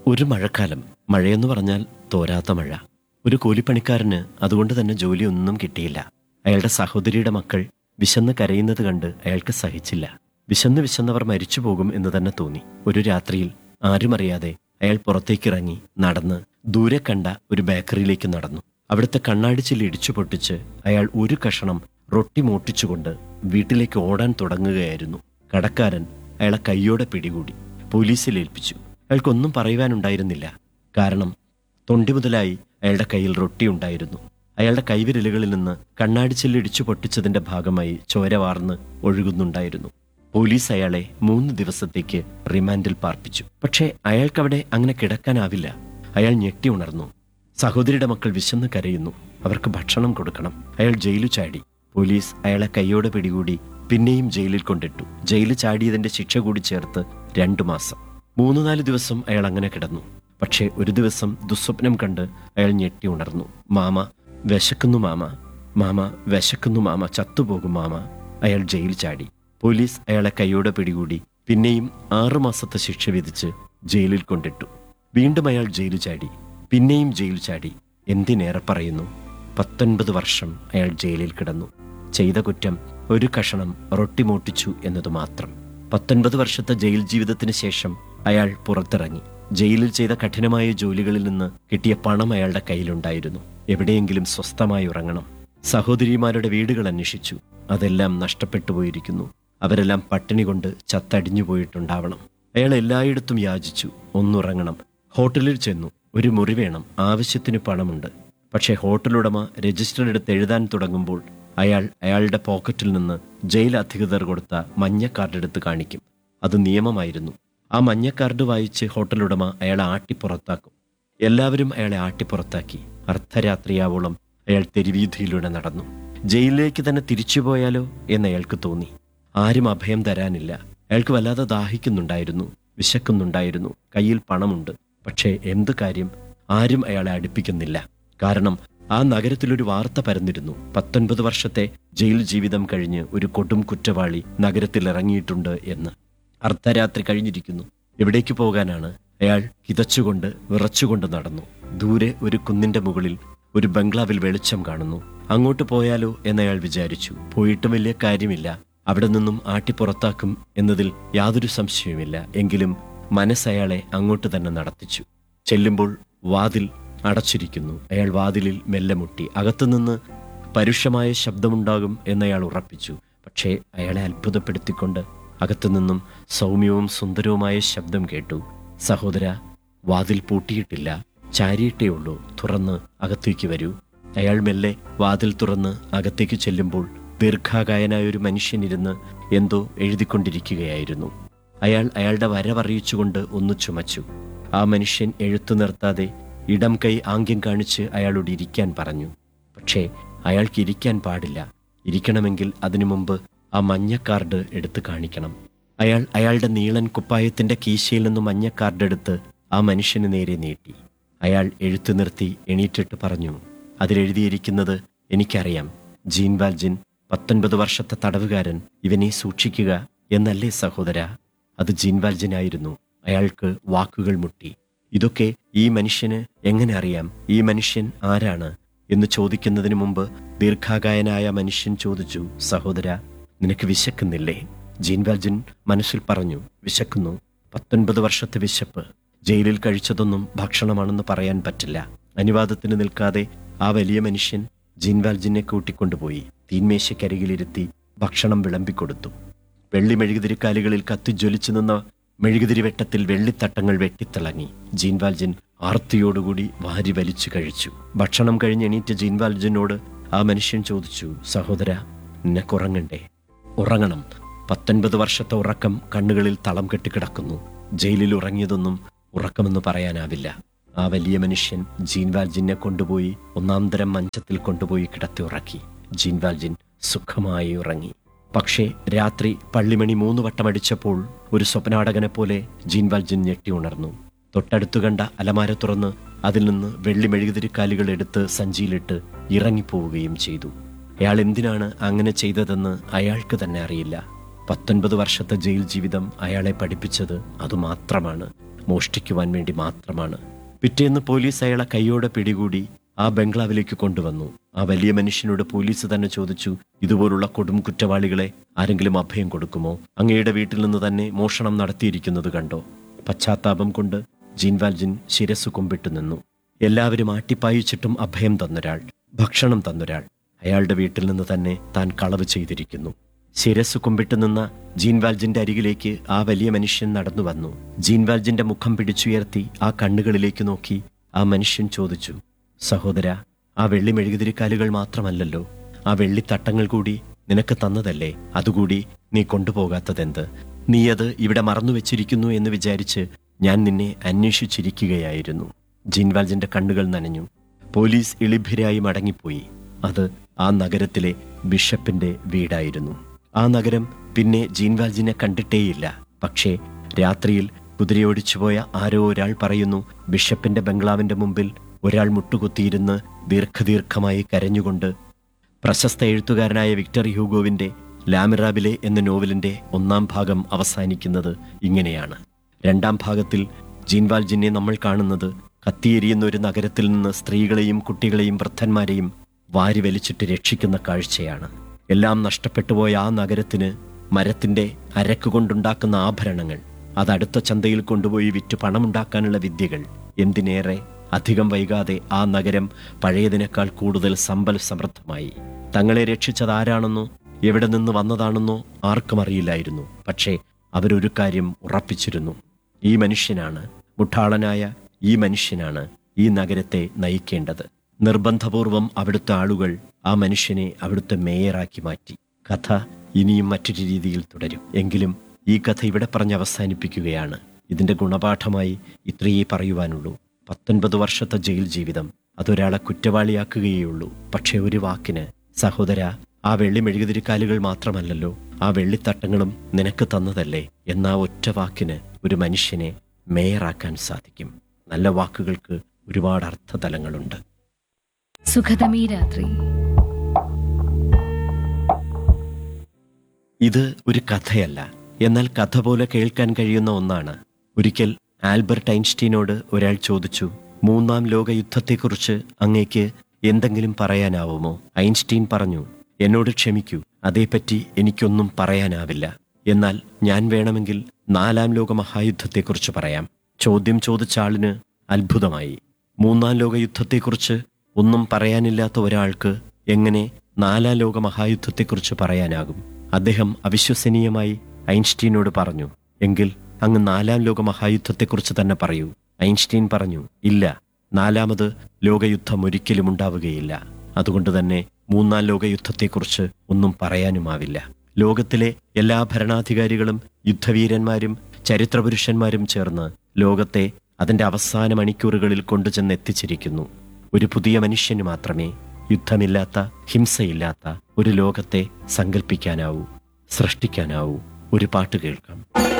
ഒരു മഴക്കാലം മഴയെന്ന് പറഞ്ഞാൽ തോരാത്ത മഴ ഒരു കൂലിപ്പണിക്കാരന് അതുകൊണ്ട് തന്നെ ജോലിയൊന്നും കിട്ടിയില്ല അയാളുടെ സഹോദരിയുടെ മക്കൾ വിശന്ന് കരയുന്നത് കണ്ട് അയാൾക്ക് സഹിച്ചില്ല വിശന്ന് വിശന്നവർ മരിച്ചു പോകും എന്ന് തന്നെ തോന്നി ഒരു രാത്രിയിൽ ആരും അറിയാതെ അയാൾ പുറത്തേക്കിറങ്ങി നടന്ന് ദൂരെ കണ്ട ഒരു ബേക്കറിയിലേക്ക് നടന്നു അവിടുത്തെ കണ്ണാടി ചില്ല് ഇടിച്ചു പൊട്ടിച്ച് അയാൾ ഒരു കഷണം റൊട്ടി മോട്ടിച്ചുകൊണ്ട് വീട്ടിലേക്ക് ഓടാൻ തുടങ്ങുകയായിരുന്നു കടക്കാരൻ അയാളെ കയ്യോടെ പിടികൂടി പോലീസിൽ ഏൽപ്പിച്ചു അയാൾക്കൊന്നും പറയുവാനുണ്ടായിരുന്നില്ല കാരണം തൊണ്ടി മുതലായി അയാളുടെ കയ്യിൽ റൊട്ടി ഉണ്ടായിരുന്നു അയാളുടെ കൈവിരലുകളിൽ നിന്ന് കണ്ണാടിച്ചില്ല് ഇടിച്ചു പൊട്ടിച്ചതിന്റെ ഭാഗമായി ചോര വാർന്ന് ഒഴുകുന്നുണ്ടായിരുന്നു പോലീസ് അയാളെ മൂന്ന് ദിവസത്തേക്ക് റിമാൻഡിൽ പാർപ്പിച്ചു പക്ഷേ അയാൾക്കവിടെ അങ്ങനെ കിടക്കാനാവില്ല അയാൾ ഞെട്ടി ഉണർന്നു സഹോദരിയുടെ മക്കൾ വിശന്ന് കരയുന്നു അവർക്ക് ഭക്ഷണം കൊടുക്കണം അയാൾ ജയിലു ചാടി പോലീസ് അയാളെ കൈയോടെ പിടികൂടി പിന്നെയും ജയിലിൽ കൊണ്ടിട്ടു ജയിലിൽ ചാടിയതിന്റെ ശിക്ഷ കൂടി ചേർത്ത് രണ്ടു മാസം മൂന്ന് നാല് ദിവസം അയാൾ അങ്ങനെ കിടന്നു പക്ഷേ ഒരു ദിവസം ദുസ്വപ്നം കണ്ട് അയാൾ ഞെട്ടി ഉണർന്നു മാമ വിശക്കുന്നു മാമ മാമ വിശക്കുന്നു മാമ ചത്തുപോകും മാമ അയാൾ ജയിൽ ചാടി പോലീസ് അയാളെ കൈയോടെ പിടികൂടി പിന്നെയും ആറുമാസത്തെ ശിക്ഷ വിധിച്ച് ജയിലിൽ കൊണ്ടിട്ടു വീണ്ടും അയാൾ ജയിലിൽ ചാടി പിന്നെയും ജയിൽ ചാടി എന്തിനേറെ പറയുന്നു പത്തൊൻപത് വർഷം അയാൾ ജയിലിൽ കിടന്നു ചെയ്ത കുറ്റം ഒരു കഷണം റൊട്ടി മോട്ടിച്ചു എന്നതു മാത്രം പത്തൊൻപത് വർഷത്തെ ജയിൽ ജീവിതത്തിന് ശേഷം അയാൾ പുറത്തിറങ്ങി ജയിലിൽ ചെയ്ത കഠിനമായ ജോലികളിൽ നിന്ന് കിട്ടിയ പണം അയാളുടെ കയ്യിലുണ്ടായിരുന്നു എവിടെയെങ്കിലും സ്വസ്ഥമായി ഉറങ്ങണം സഹോദരിമാരുടെ വീടുകൾ അന്വേഷിച്ചു അതെല്ലാം നഷ്ടപ്പെട്ടു പോയിരിക്കുന്നു അവരെല്ലാം പട്ടിണി കൊണ്ട് ചത്തടിഞ്ഞു പോയിട്ടുണ്ടാവണം അയാൾ എല്ലായിടത്തും യാചിച്ചു ഒന്നുറങ്ങണം ഹോട്ടലിൽ ചെന്നു ഒരു മുറി വേണം ആവശ്യത്തിന് പണമുണ്ട് പക്ഷേ ഹോട്ടലുടമ രജിസ്റ്റർ എടുത്ത് എഴുതാൻ തുടങ്ങുമ്പോൾ അയാൾ അയാളുടെ പോക്കറ്റിൽ നിന്ന് ജയിൽ അധികൃതർ കൊടുത്ത മഞ്ഞ കാർഡ് എടുത്ത് കാണിക്കും അത് നിയമമായിരുന്നു ആ മഞ്ഞ കാർഡ് വായിച്ച് ഹോട്ടലുടമ അയാളെ ആട്ടി പുറത്താക്കും എല്ലാവരും അയാളെ ആട്ടി പുറത്താക്കി അർദ്ധരാത്രിയാവോളം അയാൾ തെരുവീതിയിലൂടെ നടന്നു ജയിലിലേക്ക് തന്നെ തിരിച്ചുപോയാലോ എന്ന് അയാൾക്ക് തോന്നി ആരും അഭയം തരാനില്ല അയാൾക്ക് വല്ലാതെ ദാഹിക്കുന്നുണ്ടായിരുന്നു വിശക്കുന്നുണ്ടായിരുന്നു കയ്യിൽ പണമുണ്ട് പക്ഷേ എന്ത് കാര്യം ആരും അയാളെ അടുപ്പിക്കുന്നില്ല കാരണം ആ നഗരത്തിലൊരു വാർത്ത പരന്നിരുന്നു പത്തൊൻപത് വർഷത്തെ ജയിൽ ജീവിതം കഴിഞ്ഞ് ഒരു കൊടും കുറ്റവാളി നഗരത്തിൽ ഇറങ്ങിയിട്ടുണ്ട് എന്ന് അർദ്ധരാത്രി കഴിഞ്ഞിരിക്കുന്നു എവിടേക്ക് പോകാനാണ് അയാൾ കിതച്ചുകൊണ്ട് വിറച്ചുകൊണ്ട് നടന്നു ദൂരെ ഒരു കുന്നിന്റെ മുകളിൽ ഒരു ബംഗ്ലാവിൽ വെളിച്ചം കാണുന്നു അങ്ങോട്ട് പോയാലോ എന്നയാൾ വിചാരിച്ചു പോയിട്ടും വലിയ കാര്യമില്ല അവിടെ നിന്നും ആട്ടി പുറത്താക്കും എന്നതിൽ യാതൊരു സംശയവുമില്ല എങ്കിലും മനസ്സയാളെ അങ്ങോട്ട് തന്നെ നടത്തിച്ചു ചെല്ലുമ്പോൾ വാതിൽ അടച്ചിരിക്കുന്നു അയാൾ വാതിലിൽ മെല്ലെ മുട്ടി അകത്തുനിന്ന് പരുഷമായ ശബ്ദമുണ്ടാകും എന്നയാൾ ഉറപ്പിച്ചു പക്ഷേ അയാളെ അത്ഭുതപ്പെടുത്തിക്കൊണ്ട് അകത്തുനിന്നും സൗമ്യവും സുന്ദരവുമായ ശബ്ദം കേട്ടു സഹോദര വാതിൽ പൂട്ടിയിട്ടില്ല ചാരിയിട്ടേ ഉള്ളൂ തുറന്ന് അകത്തേക്ക് വരൂ അയാൾ മെല്ലെ വാതിൽ തുറന്ന് അകത്തേക്ക് ചെല്ലുമ്പോൾ ദീർഘാകായനായ ഒരു മനുഷ്യനിരുന്ന് എന്തോ എഴുതിക്കൊണ്ടിരിക്കുകയായിരുന്നു അയാൾ അയാളുടെ വരവറിയിച്ചുകൊണ്ട് ഒന്ന് ചുമച്ചു ആ മനുഷ്യൻ എഴുത്തു നിർത്താതെ ഇടം കൈ ആംഗ്യം കാണിച്ച് അയാളോട് ഇരിക്കാൻ പറഞ്ഞു പക്ഷേ അയാൾക്ക് ഇരിക്കാൻ പാടില്ല ഇരിക്കണമെങ്കിൽ അതിനു മുമ്പ് ആ മഞ്ഞ കാർഡ് എടുത്ത് കാണിക്കണം അയാൾ അയാളുടെ നീളൻ കുപ്പായത്തിന്റെ കീശയിൽ നിന്ന് മഞ്ഞ കാർഡ് എടുത്ത് ആ മനുഷ്യന് നേരെ നീട്ടി അയാൾ എഴുത്തു നിർത്തി എണീറ്റിട്ട് പറഞ്ഞു അതിലെഴുതിയിരിക്കുന്നത് എനിക്കറിയാം ജീൻ വാൽജിൻ പത്തൊൻപത് വർഷത്തെ തടവുകാരൻ ഇവനെ സൂക്ഷിക്കുക എന്നല്ലേ സഹോദര അത് ജീൻ വാൽജിനായിരുന്നു അയാൾക്ക് വാക്കുകൾ മുട്ടി ഇതൊക്കെ ഈ മനുഷ്യന് എങ്ങനെ അറിയാം ഈ മനുഷ്യൻ ആരാണ് എന്ന് ചോദിക്കുന്നതിന് മുമ്പ് ദീർഘാകായനായ മനുഷ്യൻ ചോദിച്ചു സഹോദര നിനക്ക് വിശക്കുന്നില്ലേ ജീൻ വാൽജിൻ മനസ്സിൽ പറഞ്ഞു വിശക്കുന്നു പത്തൊൻപത് വർഷത്തെ വിശപ്പ് ജയിലിൽ കഴിച്ചതൊന്നും ഭക്ഷണമാണെന്ന് പറയാൻ പറ്റില്ല അനുവാദത്തിന് നിൽക്കാതെ ആ വലിയ മനുഷ്യൻ ജിൻവാൽജിനെ കൂട്ടിക്കൊണ്ടുപോയി തീന്മേശക്കരികിലിരുത്തി ഭക്ഷണം വിളമ്പിക്കൊടുത്തു വെള്ളി മെഴുകുതിരിക്കാലുകളിൽ കത്തിജ്വലിച്ചു നിന്ന മെഴുകുതിരി വെട്ടത്തിൽ വെള്ളിത്തട്ടങ്ങൾ വെട്ടിത്തിളങ്ങി ജീൻവാൽജിൻ ആർത്തിയോടുകൂടി വാരി വലിച്ചു കഴിച്ചു ഭക്ഷണം കഴിഞ്ഞ് എണീറ്റ ജീൻവാൽജിനോട് ആ മനുഷ്യൻ ചോദിച്ചു സഹോദര നിനക്കുറങ്ങണ്ടേ ഉറങ്ങണം പത്തൊൻപത് വർഷത്തെ ഉറക്കം കണ്ണുകളിൽ തളം കെട്ടിക്കിടക്കുന്നു ജയിലിൽ ഉറങ്ങിയതൊന്നും ഉറക്കമെന്ന് പറയാനാവില്ല ആ വലിയ മനുഷ്യൻ ജീൻവാൽജിനെ കൊണ്ടുപോയി ഒന്നാം തരം മഞ്ചത്തിൽ കൊണ്ടുപോയി കിടത്തി ഉറക്കി ജീൻവാൽജിൻ സുഖമായി ഉറങ്ങി പക്ഷേ രാത്രി പള്ളിമണി മൂന്ന് വട്ടം അടിച്ചപ്പോൾ ഒരു സ്വപ്നാടകനെ പോലെ ജീൻവാൽജിൻ ഞെട്ടി ഉണർന്നു തൊട്ടടുത്തു കണ്ട അലമാര തുറന്ന് അതിൽ നിന്ന് വെള്ളി മെഴുകുതിരിക്കാലുകൾ എടുത്ത് സഞ്ചിയിലിട്ട് ഇറങ്ങിപ്പോവുകയും ചെയ്തു അയാൾ എന്തിനാണ് അങ്ങനെ ചെയ്തതെന്ന് അയാൾക്ക് തന്നെ അറിയില്ല പത്തൊൻപത് വർഷത്തെ ജയിൽ ജീവിതം അയാളെ പഠിപ്പിച്ചത് അതുമാത്രമാണ് മോഷ്ടിക്കുവാൻ വേണ്ടി മാത്രമാണ് പിറ്റേന്ന് പോലീസ് അയാളെ കൈയോടെ പിടികൂടി ആ ബംഗ്ലാവിലേക്ക് കൊണ്ടുവന്നു ആ വലിയ മനുഷ്യനോട് പോലീസ് തന്നെ ചോദിച്ചു ഇതുപോലുള്ള കൊടും കുറ്റവാളികളെ ആരെങ്കിലും അഭയം കൊടുക്കുമോ അങ്ങയുടെ വീട്ടിൽ നിന്ന് തന്നെ മോഷണം നടത്തിയിരിക്കുന്നത് കണ്ടോ പശ്ചാത്താപം കൊണ്ട് ജീൻവാൽജിൻ ശിരസ് കുമ്പിട്ട് നിന്നു എല്ലാവരും ആട്ടിപ്പായിച്ചിട്ടും അഭയം തന്നൊരാൾ ഭക്ഷണം തന്നൊരാൾ അയാളുടെ വീട്ടിൽ നിന്ന് തന്നെ താൻ കളവ് ചെയ്തിരിക്കുന്നു ശിരസ് കുമ്പിട്ട് നിന്ന ജീൻവാൽജിന്റെ അരികിലേക്ക് ആ വലിയ മനുഷ്യൻ നടന്നു വന്നു ജീൻവാൽജിന്റെ മുഖം പിടിച്ചുയർത്തി ആ കണ്ണുകളിലേക്ക് നോക്കി ആ മനുഷ്യൻ ചോദിച്ചു സഹോദര ആ വെള്ളി മെഴുകുതിരിക്കാലുകൾ മാത്രമല്ലല്ലോ ആ വെള്ളിത്തട്ടങ്ങൾ കൂടി നിനക്ക് തന്നതല്ലേ അതുകൂടി നീ കൊണ്ടുപോകാത്തതെന്ത് നീ അത് ഇവിടെ മറന്നു വെച്ചിരിക്കുന്നു എന്ന് വിചാരിച്ച് ഞാൻ നിന്നെ അന്വേഷിച്ചിരിക്കുകയായിരുന്നു ജിൻവാൽജിന്റെ കണ്ണുകൾ നനഞ്ഞു പോലീസ് ഇളിഭ്യരായി മടങ്ങിപ്പോയി അത് ആ നഗരത്തിലെ ബിഷപ്പിന്റെ വീടായിരുന്നു ആ നഗരം പിന്നെ ജീൻവാൽജിനെ കണ്ടിട്ടേയില്ല പക്ഷേ രാത്രിയിൽ കുതിരയോടിച്ചുപോയ ആരോ ഒരാൾ പറയുന്നു ബിഷപ്പിന്റെ ബംഗ്ലാവിന്റെ മുമ്പിൽ ഒരാൾ മുട്ടുകുത്തിയിരുന്ന് ദീർഘദീർഘമായി കരഞ്ഞുകൊണ്ട് പ്രശസ്ത എഴുത്തുകാരനായ വിക്ടർ ഹ്യൂഗോവിന്റെ ലാമിറാബിലെ എന്ന നോവലിന്റെ ഒന്നാം ഭാഗം അവസാനിക്കുന്നത് ഇങ്ങനെയാണ് രണ്ടാം ഭാഗത്തിൽ ജീൻവാൽജിനെ നമ്മൾ കാണുന്നത് കത്തിയെരിയുന്ന ഒരു നഗരത്തിൽ നിന്ന് സ്ത്രീകളെയും കുട്ടികളെയും വൃദ്ധന്മാരെയും വാരി വലിച്ചിട്ട് രക്ഷിക്കുന്ന കാഴ്ചയാണ് എല്ലാം നഷ്ടപ്പെട്ടുപോയ ആ നഗരത്തിന് മരത്തിന്റെ അരക്ക് കൊണ്ടുണ്ടാക്കുന്ന ആഭരണങ്ങൾ അത് അടുത്ത ചന്തയിൽ കൊണ്ടുപോയി വിറ്റ് പണമുണ്ടാക്കാനുള്ള വിദ്യകൾ എന്തിനേറെ അധികം വൈകാതെ ആ നഗരം പഴയതിനേക്കാൾ കൂടുതൽ സമ്പൽ സമൃദ്ധമായി തങ്ങളെ രക്ഷിച്ചത് ആരാണെന്നോ എവിടെ നിന്ന് വന്നതാണെന്നോ ആർക്കും അറിയില്ലായിരുന്നു പക്ഷേ അവരൊരു കാര്യം ഉറപ്പിച്ചിരുന്നു ഈ മനുഷ്യനാണ് മുഠാളനായ ഈ മനുഷ്യനാണ് ഈ നഗരത്തെ നയിക്കേണ്ടത് നിർബന്ധപൂർവം അവിടുത്തെ ആളുകൾ ആ മനുഷ്യനെ അവിടുത്തെ മേയറാക്കി മാറ്റി കഥ ഇനിയും മറ്റൊരു രീതിയിൽ തുടരും എങ്കിലും ഈ കഥ ഇവിടെ പറഞ്ഞ് അവസാനിപ്പിക്കുകയാണ് ഇതിന്റെ ഗുണപാഠമായി ഇത്രയേ പറയുവാനുള്ളൂ പത്തൊൻപത് വർഷത്തെ ജയിൽ ജീവിതം അതൊരാളെ കുറ്റവാളിയാക്കുകയുള്ളൂ പക്ഷേ ഒരു വാക്കിന് സഹോദര ആ വെള്ളി മെഴുകുതിരിക്കാലുകൾ മാത്രമല്ലല്ലോ ആ വെള്ളിത്തട്ടങ്ങളും നിനക്ക് തന്നതല്ലേ എന്നാ ഒറ്റ വാക്കിന് ഒരു മനുഷ്യനെ മേയറാക്കാൻ സാധിക്കും നല്ല വാക്കുകൾക്ക് ഒരുപാട് അർത്ഥതലങ്ങളുണ്ട് സുഖതമീ രാത്രി ഇത് ഒരു കഥയല്ല എന്നാൽ കഥ പോലെ കേൾക്കാൻ കഴിയുന്ന ഒന്നാണ് ഒരിക്കൽ ആൽബർട്ട് ഐൻസ്റ്റീനോട് ഒരാൾ ചോദിച്ചു മൂന്നാം ലോക യുദ്ധത്തെക്കുറിച്ച് അങ്ങേക്ക് എന്തെങ്കിലും പറയാനാവുമോ ഐൻസ്റ്റീൻ പറഞ്ഞു എന്നോട് ക്ഷമിക്കൂ അതേപ്പറ്റി എനിക്കൊന്നും പറയാനാവില്ല എന്നാൽ ഞാൻ വേണമെങ്കിൽ നാലാം ലോക മഹായുദ്ധത്തെക്കുറിച്ച് പറയാം ചോദ്യം ചോദിച്ച ആളിന് അത്ഭുതമായി മൂന്നാം ലോക യുദ്ധത്തെക്കുറിച്ച് ഒന്നും പറയാനില്ലാത്ത ഒരാൾക്ക് എങ്ങനെ നാലാം ലോക മഹായുദ്ധത്തെക്കുറിച്ച് പറയാനാകും അദ്ദേഹം അവിശ്വസനീയമായി ഐൻസ്റ്റീനോട് പറഞ്ഞു എങ്കിൽ അങ്ങ് നാലാം ലോക മഹായുദ്ധത്തെക്കുറിച്ച് തന്നെ പറയൂ ഐൻസ്റ്റീൻ പറഞ്ഞു ഇല്ല നാലാമത് ലോകയുദ്ധം ഒരിക്കലും ഉണ്ടാവുകയില്ല അതുകൊണ്ട് തന്നെ മൂന്നാം ലോകയുദ്ധത്തെക്കുറിച്ച് ഒന്നും പറയാനുമാവില്ല ലോകത്തിലെ എല്ലാ ഭരണാധികാരികളും യുദ്ധവീരന്മാരും ചരിത്രപുരുഷന്മാരും ചേർന്ന് ലോകത്തെ അതിന്റെ അവസാന മണിക്കൂറുകളിൽ കൊണ്ടുചെന്ന് എത്തിച്ചിരിക്കുന്നു ഒരു പുതിയ മനുഷ്യന് മാത്രമേ യുദ്ധമില്ലാത്ത ഹിംസയില്ലാത്ത ഒരു ലോകത്തെ സങ്കല്പിക്കാനാവൂ സൃഷ്ടിക്കാനാവൂ ഒരു പാട്ട് കേൾക്കാം